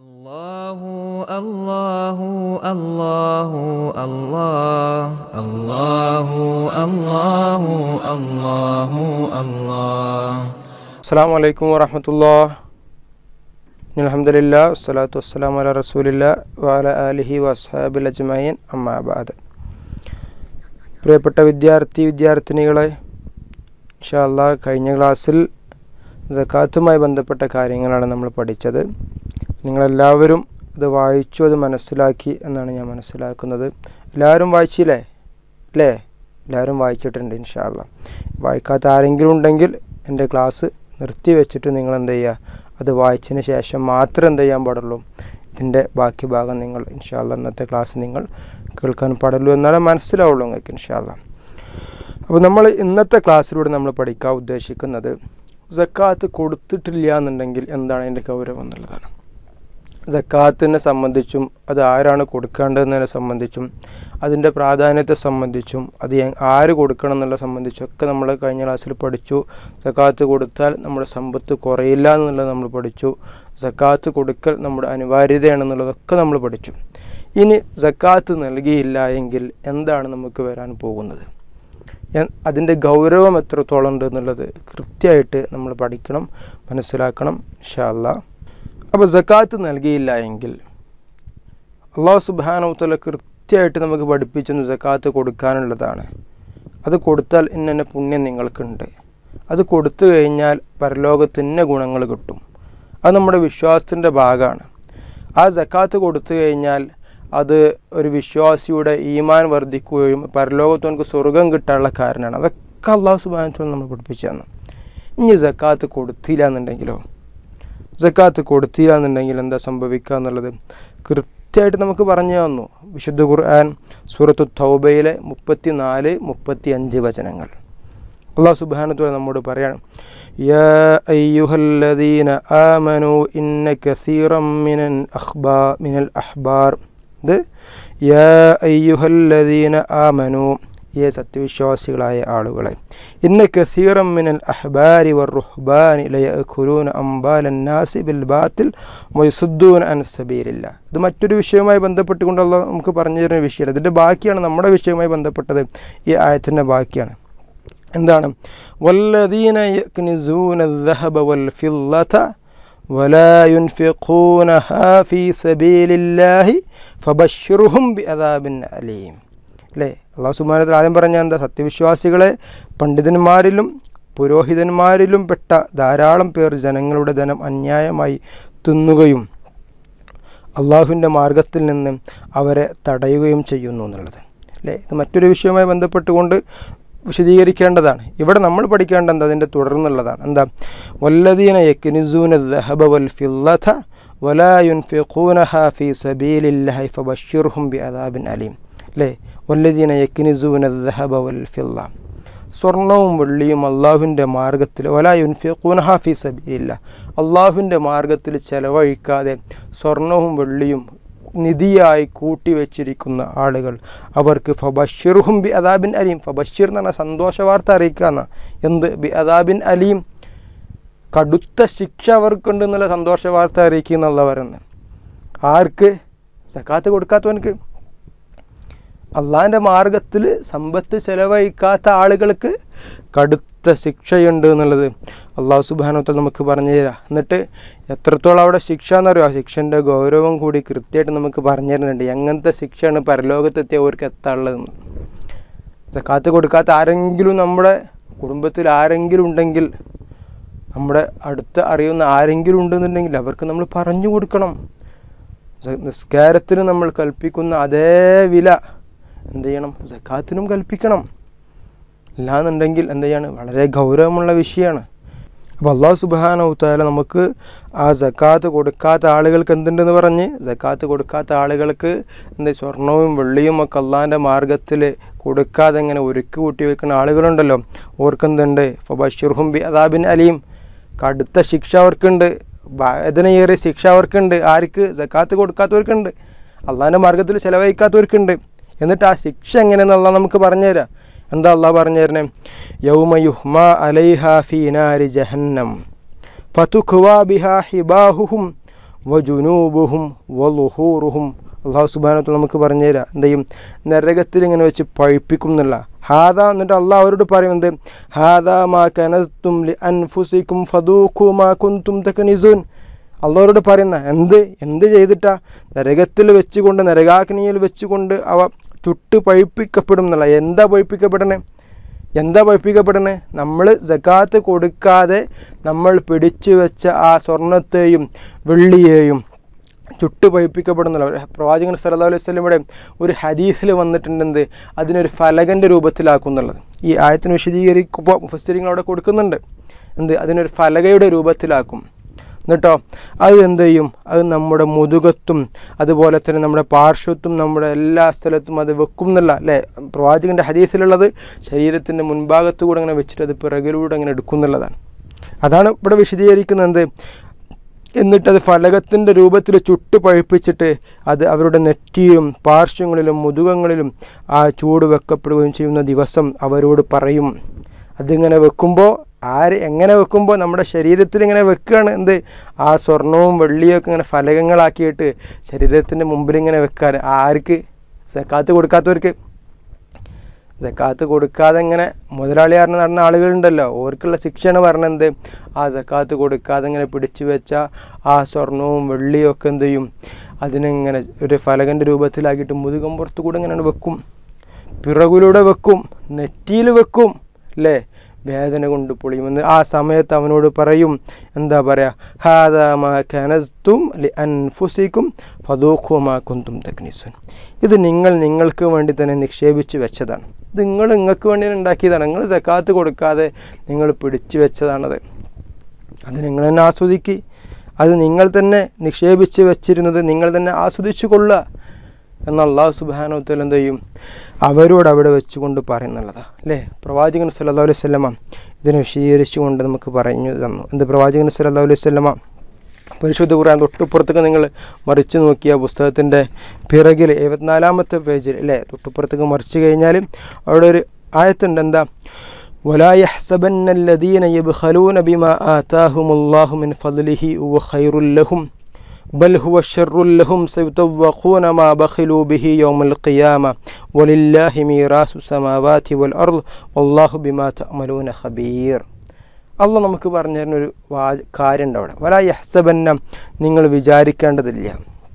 الله الله الله الله الله الله الله الله അസ്സാം വലൈക്കും വറഹമത്തുല്ലാ അലഹമില്ല വസ്സലാത്തു വസ്സലാം അല റസൂലില്ല വാല അലിഹി വസ്ഹാബിൽ അജ്മൈൻ അമ്മാബാദ് പ്രിയപ്പെട്ട വിദ്യാർത്ഥി വിദ്യാർത്ഥിനികളെ ഇൻഷാല്ലാ കഴിഞ്ഞ ക്ലാസ്സിൽ സക്കാത്തുമായി ബന്ധപ്പെട്ട കാര്യങ്ങളാണ് നമ്മൾ പഠിച്ചത് നിങ്ങളെല്ലാവരും അത് വായിച്ചു അത് മനസ്സിലാക്കി എന്നാണ് ഞാൻ മനസ്സിലാക്കുന്നത് എല്ലാവരും വായിച്ചില്ലേ അല്ലേ എല്ലാവരും വായിച്ചിട്ടുണ്ട് ഇൻഷാല്ല വായിക്കാത്ത ആരെങ്കിലും ഉണ്ടെങ്കിൽ എൻ്റെ ക്ലാസ് നിർത്തി വെച്ചിട്ട് നിങ്ങൾ എന്ത് ചെയ്യുക അത് വായിച്ചതിന് ശേഷം മാത്രം എന്ത് ചെയ്യാൻ പാടുള്ളൂ ഇതിൻ്റെ ബാക്കി ഭാഗം നിങ്ങൾ ഇൻഷാല്ല ഇന്നത്തെ ക്ലാസ് നിങ്ങൾ കേൾക്കാൻ പാടുള്ളൂ എന്നാലേ മനസ്സിലാവുള്ളൂ നിങ്ങൾക്ക് ഇൻഷാല്ല അപ്പോൾ നമ്മൾ ഇന്നത്തെ ക്ലാസ്സിലൂടെ നമ്മൾ പഠിക്കാൻ ഉദ്ദേശിക്കുന്നത് സക്കാത്ത് കൊടുത്തിട്ടില്ല എന്നുണ്ടെങ്കിൽ എന്താണ് അതിൻ്റെ ഗൗരവം എന്നുള്ളതാണ് സക്കാത്തിനെ സംബന്ധിച്ചും അത് ആരാണ് കൊടുക്കേണ്ടതെന്നതിനെ സംബന്ധിച്ചും അതിൻ്റെ പ്രാധാന്യത്തെ സംബന്ധിച്ചും അത് എ- ആര് കൊടുക്കണം എന്നുള്ള സംബന്ധിച്ചൊക്കെ നമ്മൾ കഴിഞ്ഞ ക്ലാസ്സിൽ പഠിച്ചു സക്കാത്ത് കൊടുത്താൽ നമ്മുടെ സമ്പത്ത് കുറയില്ല എന്നുള്ളത് നമ്മൾ പഠിച്ചു സക്കാത്ത് കൊടുക്കൽ നമ്മുടെ അനിവാര്യതയാണെന്നുള്ളതൊക്കെ നമ്മൾ പഠിച്ചു ഇനി സക്കാത്ത് നൽകിയില്ല എങ്കിൽ എന്താണ് നമുക്ക് വരാൻ പോകുന്നത് എ- അതിൻ്റെ ഗൗരവം എത്രത്തോളം ഉണ്ട് എന്നുള്ളത് കൃത്യമായിട്ട് നമ്മൾ പഠിക്കണം മനസ്സിലാക്കണം ഇൻഷാല്ല അപ്പോൾ സക്കാത്ത് നൽകിയില്ല എങ്കിൽ അള്ളാഹു സുബാനവുത്തല കൃത്യമായിട്ട് നമുക്ക് പഠിപ്പിച്ചെന്ന് സക്കാത്ത് കൊടുക്കാനുള്ളതാണ് അത് കൊടുത്താൽ ഇന്നെ പുണ്യം നിങ്ങൾക്കുണ്ട് അത് കൊടുത്തു കഴിഞ്ഞാൽ പരലോകത്തിന് ഗുണങ്ങൾ കിട്ടും അത് നമ്മുടെ വിശ്വാസത്തിൻ്റെ ഭാഗമാണ് ആ സക്കാത്ത് കൊടുത്തു കഴിഞ്ഞാൽ അത് ഒരു വിശ്വാസിയുടെ ഈമാൻ വർദ്ധിക്കുകയും പരലോകത്ത് നമുക്ക് സ്വർഗം കിട്ടാനുള്ള കാരണമാണ് അതൊക്കെ അള്ളാഹു സുബാനത്തോളം നമ്മൾ പഠിപ്പിച്ചു തന്നു ഇനി സക്കാത്ത് കൊടുത്തില്ല എന്നുണ്ടെങ്കിലോ സക്കാത്ത് കൊടുത്തില്ല എന്നുണ്ടെങ്കിൽ എന്താ സംഭവിക്കുക എന്നുള്ളത് കൃത്യമായിട്ട് നമുക്ക് പറഞ്ഞു തന്നു വിശുദ്ധ ഖുർആൻ സൂറത്തു തൗബയിലെ മുപ്പത്തി നാല് മുപ്പത്തി അഞ്ച് വചനങ്ങൾ അള്ളാഹു സുബാനത്തോടെ നമ്മോട് പറയാണ് യാ അയ്യുഹല്ലദീന ആമനു ഇന്ന കസീറം മിനൽ അഖ്ബാ മിനൽ അഹ്ബാർ ഇത് യാ അയ്യുഹല്ലദീന ആമനു ഏ സത്യവിശ്വാസികളായ ആളുകളെ ഇന്ന കസീറം മിനൽ അഹ്ബാരി വർ റുഹ്ബാനി ലയഖുലൂന അംബാലൻ നാസി ബിൽ ബാത്തിൽ വയസുദ്ദൂന അൻ സബീലില്ല ഇത് മറ്റൊരു വിഷയവുമായി ബന്ധപ്പെട്ടുകൊണ്ടുള്ള നമുക്ക് പറഞ്ഞു തരുന്ന വിഷയമാണ് ഇതിൻ്റെ ബാക്കിയാണ് നമ്മുടെ വിഷയവുമായി ബന്ധപ്പെട്ടത് ഈ ആയത്തിൻ്റെ ബാക്കിയാണ് എന്താണ് വല്ലദീന യക്നിസൂന الذهب والفضة ولا ينفقونها في سبيل الله فبشرهم بعذاب أليم അല്ലേ അള്ളാഹു സുബാനത്തിൽ ആദ്യം പറഞ്ഞ എന്താ സത്യവിശ്വാസികളെ പണ്ഡിതന്മാരിലും പുരോഹിതന്മാരിലും പെട്ട ധാരാളം പേർ ജനങ്ങളുടെ ധനം അന്യായമായി തിന്നുകയും അള്ളാഹുവിൻ്റെ മാർഗത്തിൽ നിന്ന് അവരെ തടയുകയും ചെയ്യുന്നു എന്നുള്ളത് അല്ലേ ഇത് മറ്റൊരു വിഷയവുമായി ബന്ധപ്പെട്ടുകൊണ്ട് വിശദീകരിക്കേണ്ടതാണ് ഇവിടെ നമ്മൾ പഠിക്കേണ്ട എന്താ അതിൻ്റെ തുടർന്നുള്ളതാണ് എന്താ വല്ലദീന യക്നിസൂന ദഹബ വൽ ഫില്ലത വലാ യുൻഫിഖൂനഹ ഫീ സബീലില്ലാഹി ഫബശ്ശിർഹും ബിഅദാബിൻ അലീം അല്ലേ വല്ലദീന യക്നിസൂന ദഹബ വൽ ഫില്ല സ്വർണവും വെള്ളിയും അള്ളാഹുവിൻ്റെ മാർഗത്തിൽ വലാ യുൻഫിഖൂനഹ ഫീ സബീലില്ല അള്ളാഹുവിൻ്റെ മാർഗത്തിൽ ചെലവഴിക്കാതെ സ്വർണവും വെള്ളിയും നിധിയായി കൂട്ടിവെച്ചിരിക്കുന്ന ആളുകൾ അവർക്ക് ഫബഷിർഹും ബി അദാബിൻ അലീം ഫബഷിർ എന്ന് പറഞ്ഞാൽ സന്തോഷ വാർത്ത അറിയിക്കാന്ന എന്ത് ബി അദാബിൻ അലീം കടുത്ത ശിക്ഷ അവർക്കുണ്ട് എന്നുള്ള സന്തോഷ വാർത്ത അറിയിക്കുന്നുള്ള പറയുന്നത് ആർക്ക് സക്കാത്ത് കൊടുക്കാത്തവനക്ക് അള്ളാഹിൻ്റെ മാർഗത്തിൽ സമ്പത്ത് ചെലവഴിക്കാത്ത ആളുകൾക്ക് കടുത്ത ശിക്ഷയുണ്ട് എന്നുള്ളത് അള്ളാഹു സുബാനത്തിൽ നമുക്ക് പറഞ്ഞു തരാം എന്നിട്ട് എത്രത്തോളം അവിടെ ശിക്ഷ എന്നറിയോ ആ ശിക്ഷൻ്റെ ഗൗരവം കൂടി കൃത്യമായിട്ട് നമുക്ക് പറഞ്ഞു തരുന്നുണ്ട് എങ്ങനത്തെ ശിക്ഷയാണ് പരലോകത്തെത്തിയവർക്ക് എത്താനുള്ളതെന്ന് കാത്ത് കൊടുക്കാത്ത ആരെങ്കിലും നമ്മുടെ കുടുംബത്തിൽ ആരെങ്കിലും ഉണ്ടെങ്കിൽ നമ്മുടെ അടുത്ത് അറിയുന്ന ആരെങ്കിലും ഉണ്ടെന്നുണ്ടെങ്കിൽ അവർക്ക് നമ്മൾ പറഞ്ഞു കൊടുക്കണം നിസ്കാരത്തിന് നമ്മൾ കൽപ്പിക്കുന്ന അതേ വില എന്ത് ചെയ്യണം സക്കാത്തിനും കൽപ്പിക്കണം അല്ലാന്നുണ്ടെങ്കിൽ എന്ത് ചെയ്യാണ് വളരെ ഗൗരവമുള്ള വിഷയമാണ് അപ്പോൾ അള്ളാഹു സുബാനൗത്താല നമുക്ക് ആ സക്കാത്ത് കൊടുക്കാത്ത ആളുകൾക്ക് എന്തുണ്ടെന്ന് പറഞ്ഞ് സക്കാത്ത് കൊടുക്കാത്ത ആളുകൾക്ക് എന്താ സ്വർണവും വെള്ളിയും ഒക്കെ അള്ളാഹിൻ്റെ മാർഗത്തിൽ കൊടുക്കാതെ ഇങ്ങനെ ഒരുക്കി കൂട്ടി വെക്കുന്ന ആളുകളുണ്ടല്ലോ ഓർക്കെന്തുണ്ട് ഫബഷിർഹും ബി അദാബിൻ അലീം കടുത്ത ശിക്ഷ അവർക്കുണ്ട് വേദനയേറിയ ശിക്ഷ അവർക്കുണ്ട് ആർക്ക് സക്കാത്ത് കൊടുക്കാത്തവർക്കുണ്ട് അള്ളാഹിൻ്റെ മാർഗത്തിൽ ചിലവഴിക്കാത്തവർക്കുണ്ട് എന്നിട്ട് ആ ശിക്ഷ എങ്ങനെയെന്നുള്ള നമുക്ക് പറഞ്ഞുതരാം എന്താ അള്ളാഹ് പറഞ്ഞു തരണേ യൗമ യുഹ്മ അലൈഹ ഫീ നാരി ജഹന്നം ഫതുഖ്വാ ബിഹാ ഹിബാഹുഹും വ ജുനൂബുഹും വ ലുഹൂറുഹും അള്ളാഹു സുബാനത്തിൽ നമുക്ക് പറഞ്ഞു തരാം എന്ത് ചെയ്യും നരകത്തിൽ ഇങ്ങനെ വെച്ച് പഴിപ്പിക്കും എന്നുള്ള ഹാദ എന്നിട്ട് അള്ളാഹ് അവരോട് പറയുന്നത് ഹാദ മാ കനസ്തും ലി അൻഫുസിക്കും ഫദൂഖു മാ കുന്തും തക്കനിസുൻ അള്ളാഹരോട് പറയുന്ന എന്ത് എന്ത് ചെയ്തിട്ടാ നരകത്തിൽ വെച്ചുകൊണ്ട് നരകാഗ്നിയിൽ വെച്ചുകൊണ്ട് അവ ചുട്ട് പഴിപ്പിക്കപ്പെടും എന്നുള്ള എന്താ പഴിപ്പിക്കപ്പെടണേ എന്താ പഴിപ്പിക്കപ്പെടണേ നമ്മൾ ജക്കാത്ത് കൊടുക്കാതെ നമ്മൾ പിടിച്ചു വെച്ച ആ സ്വർണത്തെയും വെള്ളിയെയും ചുട്ട് പഴിപ്പിക്കപ്പെടുന്നില്ല ഒരു പ്രവാചകൻ സല്ലല്ലാഹു അലൈഹി വസല്ലമയുടെ ഒരു ഹദീസിൽ വന്നിട്ടുണ്ടെന്ത് അതിനൊരു ഫലകൻ്റെ രൂപത്തിലാക്കുന്നുള്ളത് ഈ ആയത്തിന് വിശദീകരിക്കുമ്പോൾ മുഫസ്സിരിങ്ങൾ അവിടെ കൊടുക്കുന്നുണ്ട് എന്ത് അതിനൊരു ഫലകയുടെ രൂപത്തിലാക്കും എന്നിട്ടോ അത് എന്ത് ചെയ്യും അത് നമ്മുടെ മുതുകത്തും അതുപോലെ തന്നെ നമ്മുടെ പാർശ്വത്തും നമ്മുടെ എല്ലാ സ്ഥലത്തും അത് വെക്കും എന്നല്ല അല്ലേ പ്രവാചകൻ്റെ ഹദീസിലുള്ളത് ശരീരത്തിൻ്റെ മുൻഭാഗത്തു കൂടെ അങ്ങനെ വെച്ചിട്ട് അത് പിറകിലൂടെ അങ്ങനെ എടുക്കും എന്നുള്ളതാണ് അതാണ് ഇവിടെ വിശദീകരിക്കുന്നത് എന്ത് എന്നിട്ടത് ഫലകത്തിൻ്റെ രൂപത്തിൽ ചുട്ട് പഴിപ്പിച്ചിട്ട് അത് അവരുടെ നെറ്റിയിലും പാർശ്വങ്ങളിലും മുതുകങ്ങളിലും ആ ചൂട് വെക്കപ്പെടുകയും ചെയ്യുന്ന ദിവസം അവരോട് പറയും അതിങ്ങനെ വെക്കുമ്പോൾ ആര് എങ്ങനെ വെക്കുമ്പോൾ നമ്മുടെ ശരീരത്തിൽ ഇങ്ങനെ വെക്കുകയാണ് എന്ത് ആ സ്വർണവും വെള്ളിയും ഒക്കെ ഇങ്ങനെ ഫലകങ്ങളാക്കിയിട്ട് ശരീരത്തിൻ്റെ മുമ്പിൽ ഇങ്ങനെ വെക്കാൻ ആർക്ക് സക്കാത്ത് കൊടുക്കാത്തവർക്ക് ജക്കാത്ത് കൊടുക്കാതെ ഇങ്ങനെ മുതലാളിയാറിന് നടന്ന ആളുകളുണ്ടല്ലോ ഓർക്കുള്ള ശിക്ഷയാണ് പറഞ്ഞത് ആ ജക്കാത്ത് കൊടുക്കാതെ ഇങ്ങനെ പിടിച്ചു വെച്ച ആ സ്വർണവും വെള്ളിയും ഒക്കെ എന്ത് ചെയ്യും അതിനെങ്ങനെ ഒരു ഫലകൻ്റെ രൂപത്തിലാക്കിയിട്ട് മുതുകം പുറത്ത് കൂടെ ഇങ്ങനെ വെക്കും പിറകിലൂടെ വെക്കും നെറ്റിയിൽ വെക്കും അല്ലേ വേദന കൊണ്ട് പൊളിയുമെന്ന് ആ സമയത്ത് അവനോട് പറയും എന്താ പറയുക ഹാദാമാ കനസ്തും ലി അൻഫുസിക്കും ഫദൂഖുമാ കുന്തും തക്നിസുൻ ഇത് നിങ്ങൾ നിങ്ങൾക്ക് വേണ്ടി തന്നെ നിക്ഷേപിച്ച് വെച്ചതാണ് ഇത് നിങ്ങൾ നിങ്ങൾക്ക് വേണ്ടി ഉണ്ടാക്കിയതാണ് നിങ്ങൾ സക്കാത്ത് കൊടുക്കാതെ നിങ്ങൾ പിടിച്ചു വെച്ചതാണത് അത് നിങ്ങൾ തന്നെ ആസ്വദിക്കുക അത് നിങ്ങൾ തന്നെ നിക്ഷേപിച്ച് വെച്ചിരുന്നത് നിങ്ങൾ തന്നെ ആസ്വദിച്ചു കൊള്ളുക എന്ന് അള്ളാഹു സുബാനോത്തൽ എന്ത് ചെയ്യും അവരോട് അവിടെ വെച്ചുകൊണ്ട് പറയുന്നുള്ളതാണ് അല്ലേ പ്രവാചകൻ സല്ലല്ലാഹു അലൈഹി വസല്ലമ ഇതിനെ വിശദീകരിച്ചുകൊണ്ട് നമുക്ക് പറഞ്ഞു തന്നു എന്ത് പ്രവാചകൻ സല്ലല്ലാഹു അലൈഹി വസല്ലമ പരിശുദ്ധ ഖുർആൻ തൊട്ടുപ്പുറത്തേക്ക് നിങ്ങൾ മറിച്ച് നോക്കിയ പുസ്തകത്തിൻ്റെ പിറകിൽ എഴുപത്തിനാലാമത്തെ പേജിൽ അല്ലേ തൊട്ടുപ്പുറത്തേക്ക് മറിച്ച് കഴിഞ്ഞാൽ അവിടെ ഒരു ആയത്തുണ്ട് എന്താ ولا يحسبن الذين يبخلون بما آتاهم الله من فضله هو خير لهم بل هو شر لهم سيطوقون ما بخلوا به يوم القيامة ولله ميراث السماوات والأرض والله بما تعملون خبير അള്ള നമുക്ക് പറഞ്ഞു തരുന്നൊരു വാ കാര്യമുണ്ട് അവിടെ വല യഹ്സബന്ന നിങ്ങൾ വിചാരിക്കേണ്ടതില്ല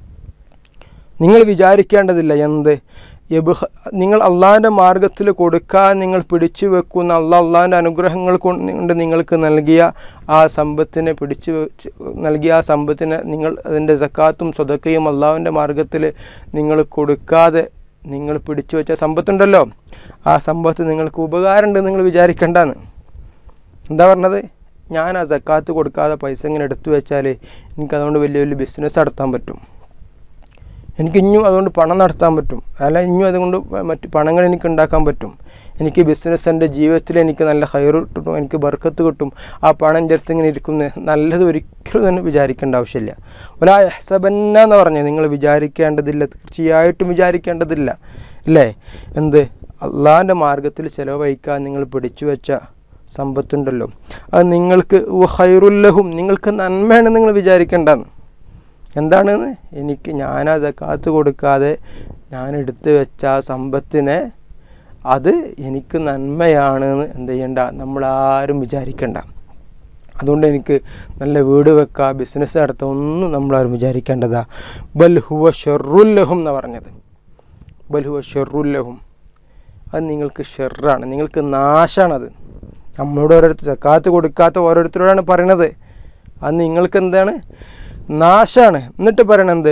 നിങ്ങൾ വിചാരിക്കേണ്ടതില്ല എന്ത് യബുഹ നിങ്ങൾ അള്ളാഹിൻ്റെ മാർഗത്തിൽ കൊടുക്കാൻ നിങ്ങൾ പിടിച്ചു വെക്കുന്ന അള്ളാഹ് അള്ളാഹിൻ്റെ അനുഗ്രഹങ്ങൾ കൊണ്ട് നിങ്ങൾക്ക് നൽകിയ ആ സമ്പത്തിനെ പിടിച്ചു വെച്ച് നൽകിയ ആ സമ്പത്തിനെ നിങ്ങൾ അതിൻ്റെ സക്കാത്തും സ്വതക്കയും അള്ളാഹുവിൻ്റെ മാർഗത്തിൽ നിങ്ങൾ കൊടുക്കാതെ നിങ്ങൾ പിടിച്ചു വെച്ച സമ്പത്തുണ്ടല്ലോ ആ സമ്പത്ത് നിങ്ങൾക്ക് ഉപകാരമുണ്ട് നിങ്ങൾ വിചാരിക്കേണ്ടെന്ന് എന്താ പറഞ്ഞത് ഞാൻ ആ സക്കാത്ത് കൊടുക്കാതെ പൈസ ഇങ്ങനെ എടുത്തു വെച്ചാൽ എനിക്കതുകൊണ്ട് വലിയ വലിയ ബിസിനസ് നടത്താൻ പറ്റും എനിക്ക് ഇനിയും അതുകൊണ്ട് പണം നടത്താൻ പറ്റും അല്ല ഇനിയും അതുകൊണ്ട് മറ്റ് പണങ്ങൾ എനിക്ക് ഉണ്ടാക്കാൻ പറ്റും എനിക്ക് ബിസിനസ് എൻ്റെ ജീവിതത്തിൽ എനിക്ക് നല്ല ഹയർ കിട്ടും എനിക്ക് ബർക്കത്ത് കിട്ടും ആ പണം എൻ്റെ അടുത്ത് ഇങ്ങനെ ഇരിക്കുന്ന നല്ലത് ഒരിക്കലും തന്നെ വിചാരിക്കേണ്ട ആവശ്യമില്ല ഒരാ ഹസബന്ന എന്ന് പറഞ്ഞാൽ നിങ്ങൾ വിചാരിക്കേണ്ടതില്ല തീർച്ചയായിട്ടും വിചാരിക്കേണ്ടതില്ല അല്ലേ എന്ത് അള്ളാഹിൻ്റെ മാർഗത്തിൽ ചിലവഴിക്കാൻ നിങ്ങൾ പിടിച്ചു വെച്ച സമ്പത്തുണ്ടല്ലോ അത് നിങ്ങൾക്ക് ഹൈറുല്ലഹും നിങ്ങൾക്ക് നന്മയാണ് നിങ്ങൾ വിചാരിക്കേണ്ടതെന്ന് എന്താണെന്ന് എനിക്ക് ഞാനാ കാത്തു കൊടുക്കാതെ ഞാൻ എടുത്തു വെച്ച ആ സമ്പത്തിനെ അത് എനിക്ക് നന്മയാണെന്ന് എന്ത് ചെയ്യണ്ട നമ്മളാരും വിചാരിക്കണ്ട അതുകൊണ്ട് എനിക്ക് നല്ല വീട് വെക്കുക ബിസിനസ് നടത്തുക ഒന്നും നമ്മളാരും വിചാരിക്കേണ്ടതാ ബൽ ഹുവ ഷെറുല്ലഹും എന്ന് പറഞ്ഞത് ബൽ ഹുവ ഷെറുല്ലഹും അത് നിങ്ങൾക്ക് ഷെറാണ് നിങ്ങൾക്ക് നാശാണത് നമ്മളോട് ഓരോരുത്തർ ചക്കാത്ത് കൊടുക്കാത്ത ഓരോരുത്തരോടാണ് പറയണത് അത് നിങ്ങൾക്ക് എന്താണ് നാശാണ് എന്നിട്ട് പറയണത്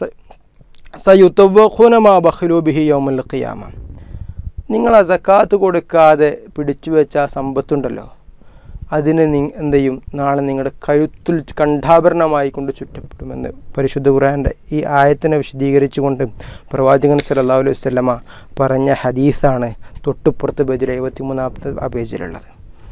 സയുത്തവഖുനമാ ബഹ്ലൂബിഹി യോമുൽ ഖിയാമ നിങ്ങൾ ആ സക്കാത്ത് കൊടുക്കാതെ പിടിച്ചു വെച്ച ആ സമ്പത്തുണ്ടല്ലോ അതിന് നി എന്ത് ചെയ്യും നാളെ നിങ്ങളുടെ കഴുത്തിൽ കണ്ഠാഭരണമായി കൊണ്ട് ചുറ്റപ്പെടുമെന്ന് പരിശുദ്ധ ഖുറാൻ്റെ ഈ ആയത്തിനെ വിശദീകരിച്ചുകൊണ്ട് പ്രവാചകൻ സല്ലല്ലാഹു അലൈഹി വസല്ലമ പറഞ്ഞ ഹദീസാണ് തൊട്ടുപുറത്ത് പേജിൽ എഴുപത്തി മൂന്നാമത്തെ ആ പേജിലുള്ളത്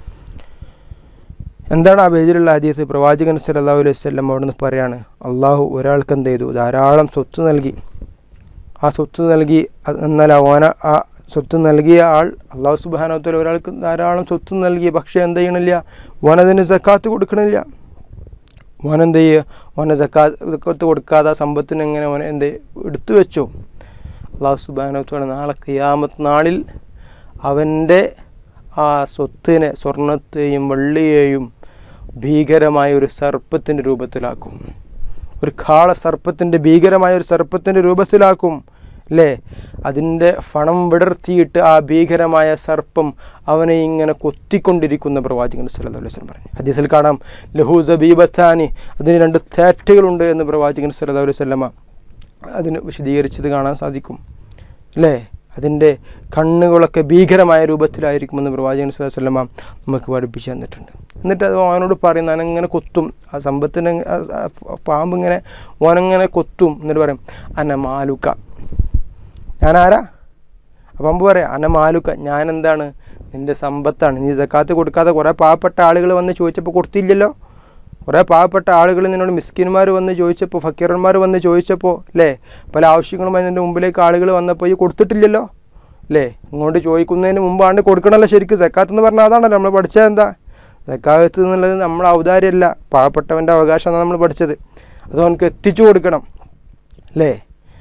എന്താണ് ആ പേജിലുള്ള ഹദീസ് പ്രവാചകൻ സല്ലല്ലാഹു അലൈഹി വസല്ലം അവിടെ നിന്ന് പറയാണ് അള്ളാഹു ഒരാൾക്ക് എന്ത് ചെയ്തു ധാരാളം സ്വത്ത് നൽകി ആ സ്വത്ത് നൽകി എന്നാൽ ഓന ആ സ്വത്ത് നൽകിയ ആൾ അള്ളാഹു സുബാനോത്തല ഒരാൾക്ക് ധാരാളം സ്വത്ത് നൽകി പക്ഷേ എന്ത് ചെയ്യണില്ല ഓനതിന് സക്കാത്ത് കൊടുക്കണില്ല ഓനെന്ത് ചെയ്യുക ഓനെ സക്കാത്ത് കൊടുക്കാതെ ആ സമ്പത്തിന് എങ്ങനെ ഓനെ എന്ത് എടുത്തു വെച്ചു അള്ളാഹു സുബാനത്തോടെ നാളെ ഖിയാമത്ത് നാളിൽ അവൻ്റെ ആ സ്വത്തിനെ സ്വർണത്തെയും വെള്ളിയെയും ഭീകരമായ ഒരു സർപ്പത്തിൻ്റെ രൂപത്തിലാക്കും ഒരു കാള സർപ്പത്തിൻ്റെ ഭീകരമായ ഒരു സർപ്പത്തിൻ്റെ രൂപത്തിലാക്കും അല്ലേ അതിൻ്റെ ഫണം വിടർത്തിയിട്ട് ആ ഭീകരമായ സർപ്പം അവനെ ഇങ്ങനെ കൊത്തിക്കൊണ്ടിരിക്കുന്ന പ്രവാചകൻ സല്ലല്ലാഹു അലൈഹി വസല്ലം പറഞ്ഞു ഹദീസിൽ കാണാം ലഹു സബീബത്താനി അതിന് രണ്ട് തേറ്റകളുണ്ട് എന്ന് പ്രവാചകൻ സല്ലല്ലാഹു അലൈഹി വസല്ലമ അതിന് വിശദീകരിച്ചത് കാണാൻ സാധിക്കും അല്ലേ അതിൻ്റെ കണ്ണുകളൊക്കെ ഭീകരമായ രൂപത്തിലായിരിക്കുമെന്ന് പ്രവാചകൻ സല്ലല്ലാഹു അലൈഹി വസല്ലമ നമുക്ക് പഠിപ്പിച്ചു തന്നിട്ടുണ്ട് എന്നിട്ട് അത് അവനോട് പറയും ഞാനങ്ങനെ കൊത്തും ആ സമ്പത്തിന് ആ- ആ പാമ്പ് ഇങ്ങനെ ഓനങ്ങനെ കൊത്തും എന്നിട്ട് പറയും അന്ന മാലുക്ക ഞാനാരാ അപ്പം അമ്പ് പറയാം അന്ന മാലുക്ക ഞാൻ എന്താണ് നിൻ്റെ സമ്പത്താണ് നീ സക്കാത്ത് കൊടുക്കാതെ കുറേ പാവപ്പെട്ട ആളുകൾ വന്ന് ചോദിച്ചപ്പോൾ കൊടുത്തില്ലല്ലോ കുറേ പാവപ്പെട്ട ആളുകൾ നിന്നോട് മിസ്കിന്മാർ വന്ന് ചോദിച്ചപ്പോൾ ഫക്കീറന്മാർ വന്ന് ചോദിച്ചപ്പോൾ അല്ലേ പല ആവശ്യങ്ങളുമായി നിൻ്റെ മുമ്പിലേക്ക് ആളുകൾ വന്നപ്പോൾ ഈ കൊടുത്തിട്ടില്ലല്ലോ അല്ലേ ഇങ്ങോട്ട് ചോദിക്കുന്നതിന് മുമ്പാണ്ട് കൊടുക്കണമല്ലോ ശരിക്കും സക്കാത്ത് എന്ന് പറഞ്ഞാൽ അതാണല്ലോ നമ്മൾ പഠിച്ചത് എന്താ സക്കാത്ത് എന്നുള്ളത് നമ്മളെ ഔദാര്യമല്ല പാവപ്പെട്ടവൻ്റെ അവകാശമാണ് നമ്മൾ പഠിച്ചത് അത് അവനക്ക് എത്തിച്ചു കൊടുക്കണം അല്ലേ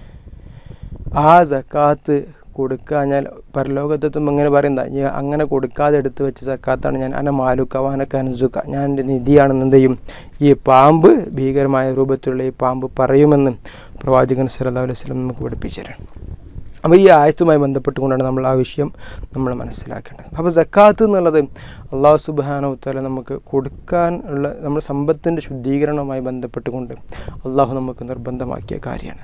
ആ സക്കാത്ത് കൊടുക്കാഞ്ഞാൽ പരലോകത്തെത്തുമ്പോൾ ഇങ്ങനെ പറയുന്ന "ഈ അങ്ങനെ കൊടുക്കാതെ എടുത്തു വെച്ച സക്കാത്താണ് ഞാൻ അന മാലുക്ക വാനക്ക അനസുക്ക ഞാൻ എൻ്റെ നിധിയാണെന്ന് എന്ത് ചെയ്യും ഈ പാമ്പ് ഭീകരമായ രൂപത്തിലുള്ള ഈ പാമ്പ് പറയുമെന്ന് പ്രവാചകൻ സല്ലല്ലാഹു അലൈഹി വസല്ലം നമുക്ക് പഠിപ്പിച്ചു തരാം അപ്പോൾ ഈ ആയത്തുമായി ബന്ധപ്പെട്ടുകൊണ്ടാണ് നമ്മൾ ആ വിഷയം നമ്മൾ മനസ്സിലാക്കേണ്ടത് അപ്പോൾ സക്കാത്ത് എന്നുള്ളത് അള്ളാഹു സുബാനവുത്തല നമുക്ക് കൊടുക്കാൻ ഉള്ള നമ്മുടെ സമ്പത്തിൻ്റെ ശുദ്ധീകരണവുമായി ബന്ധപ്പെട്ടുകൊണ്ട് അള്ളാഹു നമുക്ക് നിർബന്ധമാക്കിയ കാര്യമാണ്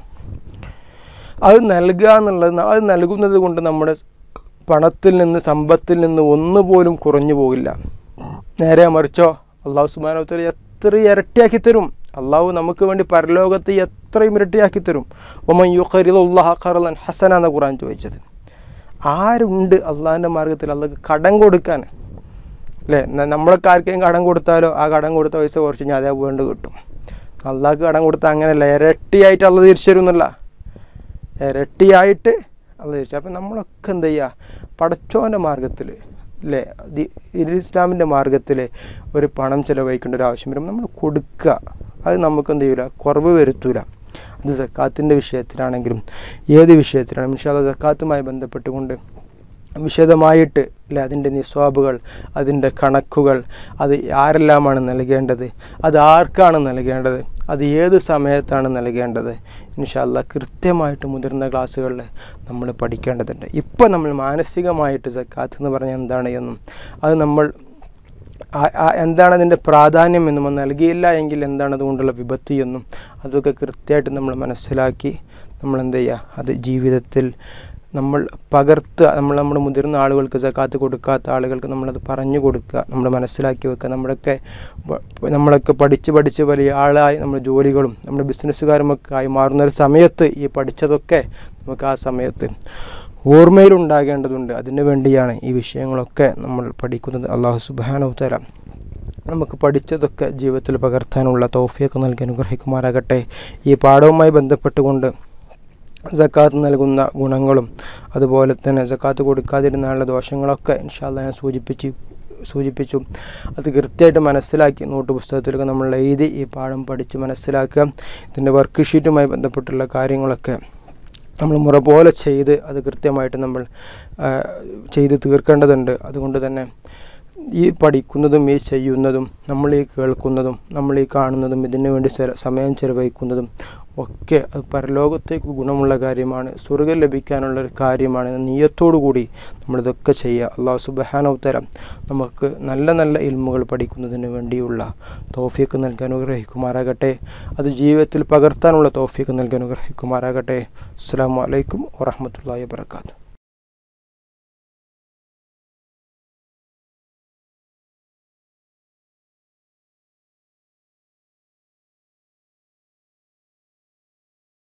അത് നൽകുക എന്നുള്ളത് ന- അത് നൽകുന്നത് കൊണ്ട് നമ്മുടെ പണത്തിൽ നിന്ന് സമ്പത്തിൽ നിന്ന് ഒന്നുപോലും കുറഞ്ഞു പോകില്ല നേരെ മറിച്ചോ അള്ളാഹു സുബാനോത്തര എത്ര ഇരട്ടിയാക്കി തരും അള്ളാഹു നമുക്ക് വേണ്ടി പരലോകത്ത് എത്രയും ഇരട്ടിയാക്കി തരും ഒമൻ യുഖറിദുല്ലാഹ ഖറലൻ ഹസന എന്ന ഖുറാൻ ചോദിച്ചത് ആരുണ്ട് അള്ളാഹിൻ്റെ മാർഗത്തിൽ അള്ളാഹ് കടം കൊടുക്കാൻ അല്ലേ ന- നമ്മളൊക്കെ ആർക്കെങ്കിലും കടം കൊടുത്താലോ ആ കടം കൊടുത്ത പൈസ കുറച്ച് കഴിഞ്ഞാൽ അതേ വേണ്ട കിട്ടും അള്ളാഹ്ക്ക് കടം കൊടുത്താൽ അങ്ങനെയല്ല ഇരട്ടിയായിട്ട് അള്ള തിരിച്ചു തരും എന്നുള്ള ഇരട്ടിയായിട്ട് അള്ള തിരിച്ചു അപ്പം നമ്മളൊക്കെ എന്ത് ചെയ്യുക പടച്ചോൻ്റെ മാർഗത്തിൽ അല്ലേ ദി- ഇത് ഇസ്ലാമിൻ്റെ മാർഗത്തിൽ ഒരു പണം ചിലവഴിക്കേണ്ട ഒരു ആവശ്യം വരുമ്പോൾ നമ്മൾ കൊടുക്കുക അത് നമുക്ക് എന്ത് ചെയ്യൂല കുറവ് വരുത്തൂല അത് സക്കാത്തിൻ്റെ വിഷയത്തിലാണെങ്കിലും ഏത് വിഷയത്തിലാണെങ്കിലും ഇൻഷാല്ല സക്കാത്തുമായി ബന്ധപ്പെട്ടുകൊണ്ട് വിശദമായിട്ട് അല്ലെ അതിൻ്റെ നിസ്വാബുകൾ അതിൻ്റെ കണക്കുകൾ അത് ആരെല്ലാമാണ് നൽകേണ്ടത് അത് ആർക്കാണ് നൽകേണ്ടത് അത് ഏത് സമയത്താണ് നൽകേണ്ടത് ഇൻഷാല്ല കൃത്യമായിട്ട് മുതിർന്ന ക്ലാസ്സുകളിൽ നമ്മൾ പഠിക്കേണ്ടതുണ്ട് ഇപ്പോൾ നമ്മൾ മാനസികമായിട്ട് സക്കാത്ത് എന്ന് പറഞ്ഞാൽ എന്താണ് എന്നും അത് നമ്മൾ ആ- ആ- എന്താണ് അതിൻ്റെ പ്രാധാന്യം എന്നും അത് നൽകിയില്ല എങ്കിൽ എന്താണ് അതുകൊണ്ടുള്ള വിപത്ത് എന്നും അതൊക്കെ കൃത്യമായിട്ട് നമ്മൾ മനസ്സിലാക്കി നമ്മൾ എന്ത് ചെയ്യുക അത് ജീവിതത്തിൽ നമ്മൾ പകർത്തുക നമ്മൾ നമ്മുടെ മുതിർന്ന ആളുകൾക്ക് സക്കാത്ത് കൊടുക്കാത്ത ആളുകൾക്ക് നമ്മളത് പറഞ്ഞു കൊടുക്കുക നമ്മൾ മനസ്സിലാക്കി വെക്കുക നമ്മളൊക്കെ വ- നമ്മളൊക്കെ പഠിച്ച് പഠിച്ച് വലിയ ആളായി നമ്മുടെ ജോലികളും നമ്മുടെ ബിസിനസ്സുകാരുമൊക്കെ ആയി മാറുന്ന ഒരു സമയത്ത് ഈ പഠിച്ചതൊക്കെ നമുക്ക് ആ സമയത്ത് ഓർമ്മയിലുണ്ടാകേണ്ടതുണ്ട് അതിനു വേണ്ടിയാണ് ഈ വിഷയങ്ങളൊക്കെ നമ്മൾ പഠിക്കുന്നത് അള്ളാഹു സുബാനവുത്തര നമുക്ക് പഠിച്ചതൊക്കെ ജീവിതത്തിൽ പകർത്താനുള്ള തൗഫിയൊക്കെ നൽകി അനുഗ്രഹിക്കുമാറാകട്ടെ ഈ പാഠവുമായി ബന്ധപ്പെട്ടുകൊണ്ട് സക്കാത്ത് നൽകുന്ന ഗുണങ്ങളും അതുപോലെ തന്നെ സക്കാത്ത് കൊടുക്കാതിരുന്നാലുള്ള ദോഷങ്ങളൊക്കെ ഇൻഷാല്ല ഞാൻ സൂചിപ്പിച്ച് സൂചിപ്പിച്ചു അത് കൃത്യമായിട്ട് മനസ്സിലാക്കി നോട്ട് പുസ്തകത്തിലൊക്കെ നമ്മൾ എഴുതി ഈ പാഠം പഠിച്ച് മനസ്സിലാക്കുക ഇതിൻ്റെ വർക്ക് ഷീറ്റുമായി ബന്ധപ്പെട്ടുള്ള കാര്യങ്ങളൊക്കെ നമ്മൾ മുറ പോലെ ചെയ്ത് അത് കൃത്യമായിട്ട് നമ്മൾ ആ, ചെയ്ത് തീർക്കേണ്ടതുണ്ട് അതുകൊണ്ട് തന്നെ ഈ പഠിക്കുന്നതും ഈ ചെയ്യുന്നതും നമ്മൾ ഈ കേൾക്കുന്നതും നമ്മൾ ഈ കാണുന്നതും ഇതിനു വേണ്ടി ചെല- സമയം ചെലവഴിക്കുന്നതും ഒക്കെ അത് പരലോകത്തേക്ക് ഗുണമുള്ള കാര്യമാണ് സ്വർഗം ലഭിക്കാനുള്ള ഒരു കാര്യമാണ് എന്ന നീയത്തോടു കൂടി നമ്മളിതൊക്കെ ചെയ്യുക അള്ളാഹു സുബഹാനോത്തരം നമുക്ക് നല്ല നല്ല ഇൽമുകൾ പഠിക്കുന്നതിന് വേണ്ടിയുള്ള തോഫിക്ക് നൽകാൻ അനുഗ്രഹിക്കുമാറാകട്ടെ അത് ജീവിതത്തിൽ പകർത്താനുള്ള തോഫിക്ക് നൽകാൻ അനുഗ്രഹിക്കുമാറാകട്ടെ അസ്സാം വലൈക്കും വാഹമത്തല്ലാ വാബർക്കാത്തു